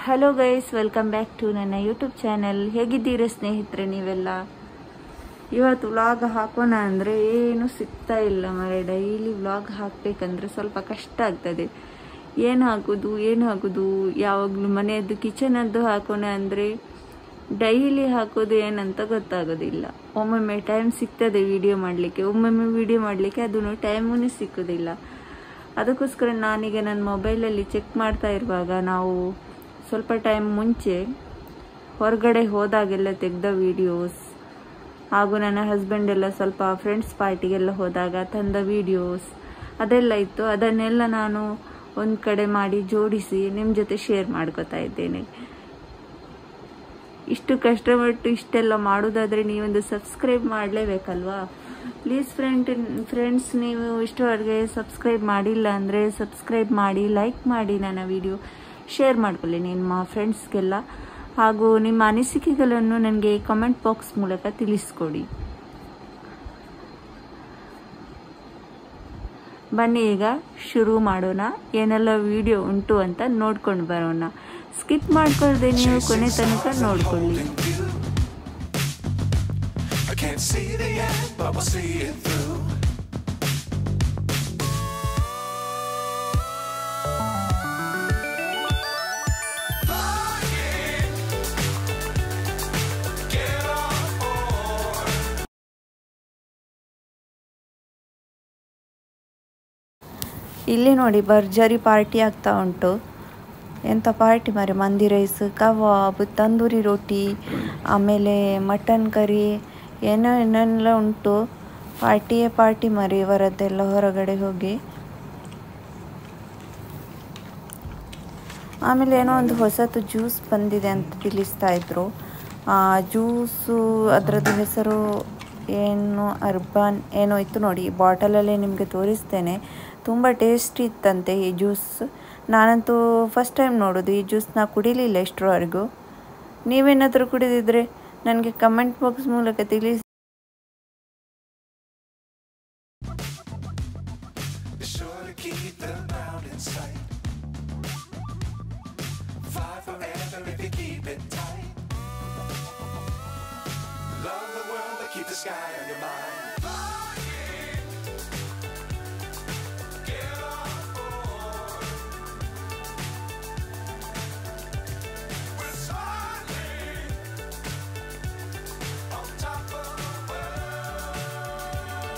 Hello guys welcome back to ನನ್ನ YouTube channel ಹೇಗಿದ್ದೀರಾ ಸ್ನೇಹಿತರೆ ನೀವೆಲ್ಲ ಇವತ್ತು ವ್ಲಾಗ್ ಹಾಕೋಣ ಅಂದರೆ ಏನು ಸಿಗ್ತಾ ಇಲ್ಲ ಮರೆ ಡೈಲಿ ವ್ಲಾಗ್ ಹಾಕಬೇಕಂದ್ರೆ ಸ್ವಲ್ಪ ಕಷ್ಟ ಆಗ್ತದೆ ಏನು ಹಾಕೋದು ಏನು ಹಾಕೋದು ಯಾವಾಗಲೂ ಮನೆಯದ್ದು ಕಿಚನದ್ದು ಹಾಕೋಣ ಅಂದರೆ ಡೈಲಿ ಹಾಕೋದು ಏನಂತ ಗೊತ್ತಾಗೋದಿಲ್ಲ ಒಮ್ಮೊಮ್ಮೆ ಟೈಮ್ ಸಿಗ್ತದೆ ವಿಡಿಯೋ ಮಾಡಲಿಕ್ಕೆ ಒಮ್ಮೊಮ್ಮೆ ವಿಡಿಯೋ ಮಾಡಲಿಕ್ಕೆ ಅದನ್ನು ಟೈಮೂ ಸಿಕ್ಕೋದಿಲ್ಲ ಅದಕ್ಕೋಸ್ಕರ ನಾನೀಗ ನನ್ನ ಮೊಬೈಲಲ್ಲಿ ಚೆಕ್ ಮಾಡ್ತಾ ಇರುವಾಗ ನಾವು ಸ್ವಲ್ಪ ಟೈಮ್ ಮುಂಚೆ ಹೊರಗಡೆ ಹೋದಾಗೆಲ್ಲ ತೆಗೆದ ವಿಡಿಯೋಸ್ ಹಾಗೂ ನನ್ನ ಹಸ್ಬೆಂಡ್ ಎಲ್ಲ ಸ್ವಲ್ಪ ಫ್ರೆಂಡ್ಸ್ ಪಾರ್ಟಿಗೆಲ್ಲ ಹೋದಾಗ ತಂದ ವಿಡಿಯೋಸ್ ಅದೆಲ್ಲ ಇತ್ತು ಅದನ್ನೆಲ್ಲ ನಾನು ಒಂದು ಕಡೆ ಮಾಡಿ ಜೋಡಿಸಿ ನಿಮ್ಮ ಜೊತೆ ಶೇರ್ ಮಾಡ್ಕೋತಾ ಇದ್ದೇನೆ ಇಷ್ಟು ಕಷ್ಟಪಟ್ಟು ಇಷ್ಟೆಲ್ಲ ಮಾಡೋದಾದರೆ ನೀವೊಂದು ಸಬ್ಸ್ಕ್ರೈಬ್ ಮಾಡಲೇಬೇಕಲ್ವಾ ಪ್ಲೀಸ್ ಫ್ರೆಂಡ್ ಫ್ರೆಂಡ್ಸ್ ನೀವು ಇಷ್ಟವರೆಗೆ ಸಬ್ಸ್ಕ್ರೈಬ್ ಮಾಡಿಲ್ಲ ಅಂದರೆ ಸಬ್ಸ್ಕ್ರೈಬ್ ಮಾಡಿ ಲೈಕ್ ಮಾಡಿ ನನ್ನ ವಿಡಿಯೋ ಶೇರ್ ಮಾಡ್ಕೊಳ್ಳಿ ನಿಮ್ಮ ಫ್ರೆಂಡ್ಸ್ಗೆಲ್ಲ ಹಾಗೂ ನಿಮ್ಮ ಅನಿಸಿಕೆಗಳನ್ನು ನನಗೆ ಕಮೆಂಟ್ ಬಾಕ್ಸ್ ಮೂಲಕ ತಿಳಿಸ್ಕೊಡಿ ಬನ್ನಿ ಈಗ ಶುರು ಮಾಡೋಣ ಏನೆಲ್ಲ ವಿಡಿಯೋ ಉಂಟು ಅಂತ ನೋಡ್ಕೊಂಡು ಬರೋಣ ಸ್ಕಿಪ್ ಮಾಡ್ಕೊಳ್ದೆ ನೀವು ಕೊನೆ ತನಕ ನೋಡ್ಕೊಳ್ಳಿ I can't see the end, but we'll see it through. Flying, get on board. ಇಲ್ಲಿ ನೋಡಿ ಭರ್ಜರಿ ಪಾರ್ಟಿ ಆಗ್ತಾ ಉಂಟು ಎಂಥ ಪಾರ್ಟಿ ಮಾರೆ ಮಂದಿ ರೈಸ್ ಕಬಾಬ್ ತಂದೂರಿ ರೋಟಿ ಆಮೇಲೆ ಮಟನ್ ಕರಿ ಏನೋ ಏನೆಲ್ಲ ಉಂಟು ಪಾರ್ಟಿಯೇ ಪಾರ್ಟಿ ಮಾರಿ ಇವರದ್ದೆಲ್ಲ ಹೊರಗಡೆ ಹೋಗಿ ಆಮೇಲೆ ಏನೋ ಒಂದು ಹೊಸತು ಜ್ಯೂಸ್ ಬಂದಿದೆ ಅಂತ ತಿಳಿಸ್ತಾ ಇದ್ರು ಆ ಜ್ಯೂಸು ಅದರದ್ದು ಹೆಸರು ಏನು ಅರ್ಬನ್ ಏನೋ ಇತ್ತು ನೋಡಿ ಬಾಟಲಲ್ಲೇ ನಿಮಗೆ ತೋರಿಸ್ತೇನೆ ತುಂಬ ಟೇಸ್ಟಿ ಇತ್ತಂತೆ ಈ ಜ್ಯೂಸ್ ನಾನಂತೂ ಫಸ್ಟ್ ಟೈಮ್ ನೋಡೋದು ಈ ಜ್ಯೂಸ್ನ ಕುಡಿಲಿಲ್ಲ ಇಷ್ಟರವರೆಗೂ ನೀವೇನಾದರೂ ಕುಡಿದಿದ್ರೆ ನನಗೆ ಕಮೆಂಟ್ ಬಾಕ್ಸ್ ಮೂಲಕ ತಿಳಿಸಿ Be sure to keep the ground in sight. Fly forever if you keep it tight. Love the world, but keep the sky on your mind. Get on board. We're soaring on top of the world.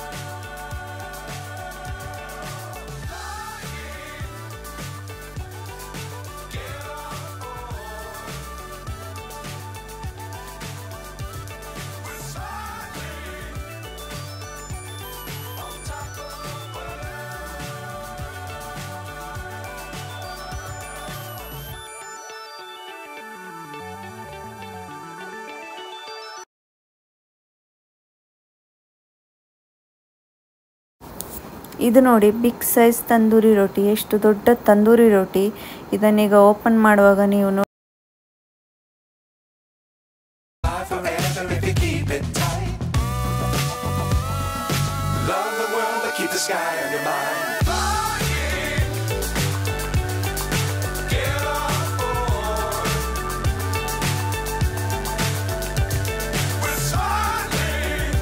ಇದು ನೋಡಿ big size tandoori ರೋಟಿ ಎಷ್ಟು ದೊಡ್ಡ ತಂದೂರಿ ರೋಟಿ ಇದನ್ನೀಗ open ಮಾಡುವಾಗ ನೀವು ನೋ- Fly forever if you keep it tight. Love the world, but keep the sky on your mind. Get on board. We're soaring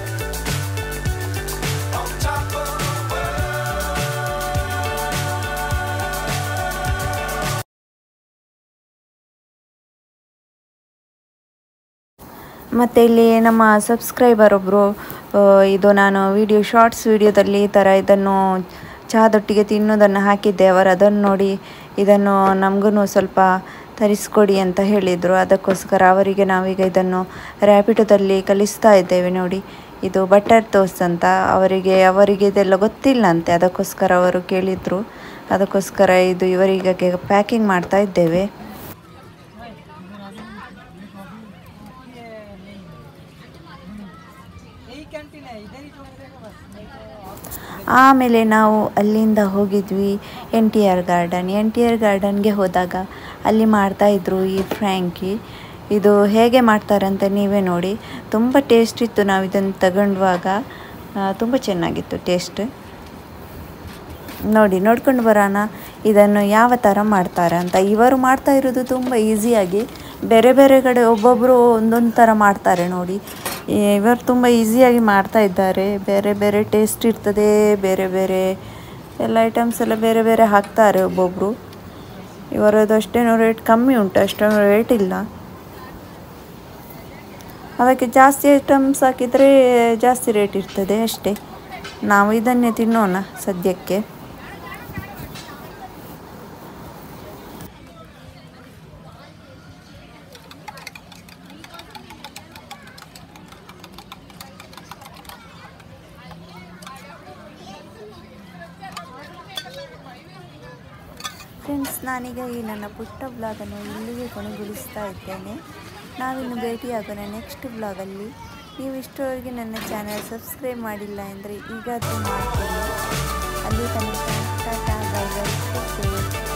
on top of the world. ಮತ್ತು ಇಲ್ಲಿ ನಮ್ಮ ಸಬ್ಸ್ಕ್ರೈಬರ್ ಒಬ್ಬರು ಇದು ನಾನು ವಿಡಿಯೋ ಶಾರ್ಟ್ಸ್ ವಿಡಿಯೋದಲ್ಲಿ ಈ ಥರ ಇದನ್ನು ಚಹಾದೊಟ್ಟಿಗೆ ತಿನ್ನೋದನ್ನು ಹಾಕಿದ್ದೆ ಅವರು ಅದನ್ನು ನೋಡಿ ಇದನ್ನು ನಮಗೂ ಸ್ವಲ್ಪ ತರಿಸ್ಕೊಡಿ ಅಂತ ಹೇಳಿದರು ಅದಕ್ಕೋಸ್ಕರ ಅವರಿಗೆ ನಾವೀಗ ಇದನ್ನು ರ್ಯಾಪಿಡೋದಲ್ಲಿ ಕಲಿಸ್ತಾ ಇದ್ದೇವೆ ನೋಡಿ ಇದು ಬಟರ್ ಟೋಸ್ಟ್ ಅಂತ ಅವರಿಗೆ ಅವರಿಗೆ ಇದೆಲ್ಲ ಗೊತ್ತಿಲ್ಲ ಅಂತೆ ಅದಕ್ಕೋಸ್ಕರ ಅವರು ಕೇಳಿದರು ಅದಕ್ಕೋಸ್ಕರ ಇದು ಇವರಿಗೆ ಪ್ಯಾಕಿಂಗ್ ಮಾಡ್ತಾ ಇದ್ದೇವೆ ಆಮೇಲೆ ನಾವು ಅಲ್ಲಿಂದ ಹೋಗಿದ್ವಿ N T R garden N T R ಗಾರ್ಡನ್ಗೆ ಹೋದಾಗ ಅಲ್ಲಿ ಮಾಡ್ತಾಯಿದ್ರು ಈ ಫ್ರ್ಯಾಂಕಿ ಇದು ಹೇಗೆ ಮಾಡ್ತಾರೆ ಅಂತ ನೀವೇ ನೋಡಿ ತುಂಬ ಟೇಸ್ಟ್ ಇತ್ತು ನಾವು ಇದನ್ನು ತಗೊಂಡುವಾಗ ತುಂಬ ಚೆನ್ನಾಗಿತ್ತು ಟೇಸ್ಟ್ ನೋಡಿ ನೋಡ್ಕೊಂಡು ಬರೋಣ ಇದನ್ನು ಯಾವ ಥರ ಮಾಡ್ತಾರೆ ಅಂತ ಇವರು ಮಾಡ್ತಾ ಇರೋದು ತುಂಬ ಈಸಿಯಾಗಿ ಬೇರೆ ಬೇರೆ ಕಡೆ ಒಬ್ಬೊಬ್ಬರು ಒಂದೊಂದು ಥರ ಮಾಡ್ತಾರೆ ನೋಡಿ ಇವರು ತುಂಬ ಈಸಿಯಾಗಿ ಮಾಡ್ತಾ ಇದ್ದಾರೆ ಬೇರೆ ಬೇರೆ ಟೇಸ್ಟ್ ಇರ್ತದೆ ಬೇರೆ ಬೇರೆ ಎಲ್ಲ ಐಟಮ್ಸ್ ಎಲ್ಲ ಬೇರೆ ಬೇರೆ ಹಾಕ್ತಾರೆ ಒಬ್ಬೊಬ್ಬರು ಇವರದ್ದು ಅಷ್ಟೇನೂ ರೇಟ್ ಕಮ್ಮಿ ಉಂಟು ಅಷ್ಟೇನೂ ರೇಟ್ ಇಲ್ಲ ಅದಕ್ಕೆ ಜಾಸ್ತಿ ಐಟಮ್ಸ್ ಹಾಕಿದರೆ ಜಾಸ್ತಿ ರೇಟ್ ಇರ್ತದೆ ಅಷ್ಟೇ ನಾವು ಇದನ್ನೇ ತಿನ್ನೋಣ ಸದ್ಯಕ್ಕೆ ಫ್ರೆಂಡ್ಸ್ ನಾನೀಗ ಈ ನನ್ನ ಪುಟ್ಟ ಬ್ಲಾಗನ್ನು ಇಲ್ಲಿಗೆ ಕೊನೆಗೊಳಿಸ್ತಾ ಇದ್ದೇನೆ ನಾವಿನ್ನು ಭೇಟಿಯಾಗೋಣ ನೆಕ್ಸ್ಟ್ ಬ್ಲಾಗಲ್ಲಿ ನೀವು ಇಷ್ಟರವರೆಗೆ ನನ್ನ ಚಾನಲ್ ಸಬ್ಸ್ಕ್ರೈಬ್ ಮಾಡಿಲ್ಲ ಅಂದರೆ ಈಗಾದರೂ ಮಾಡ್ಕೊಳ್ಳಿ ಅಲ್ಲಿ ತನಕ ಟಾಟಾ ಬೈ ಬೈ